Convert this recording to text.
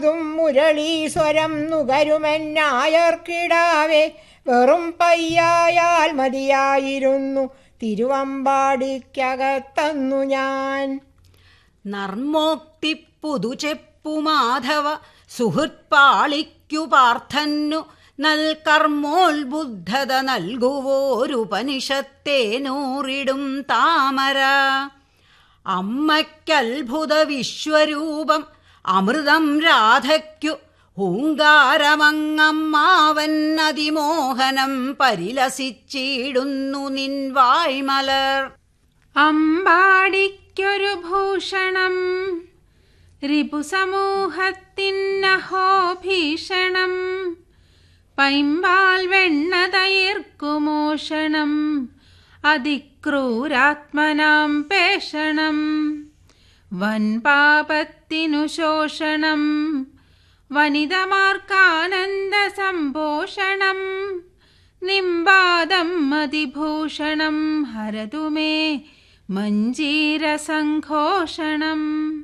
അതും മുരളീശ്വരം നുകരുമെന്നായർക്കിടാവേ വെറും പയ്യായാൽ മതിയായിരുന്നു തിരുവമ്പാടിക്കകത്തന്നു ഞാൻ നർമ്മോക്തി പുതുചെപ്പു മാധവ സുഹൃത്പാളിക്കു പാർത്ഥന്നു നൽകർമ്മോത്ബുദ്ധത നൽകുവോരുപനിഷത്തേനൂറിടും താമര അമ്മയ്ക്കത്ഭുത വിശ്വരൂപം അമൃതം രാധയ്ക്കു ഹൂങ്കാരമങ്ങമ്മാവൻ അതിമോഹനം പരിലസിച്ചിടുന്നു നിൻ വായ്മലർ അമ്പാടിക്കൊരു ഭൂഷണം റിപുസമൂഹത്തിന്നഹോ ഭീഷണം പൈമ്പാൽ വെണ്ണ തയിർക്കുമോഷണം അതിക്രൂരാത്മനാം പേഷണം വൻപാപത്തിനു ശോഷണം വനിതമാർക്കാനന്ദ സംപോഷണം നിമ്പാദം മതിഭൂഷണം ഹരതു മേ മഞ്ജീരസംഘോഷണം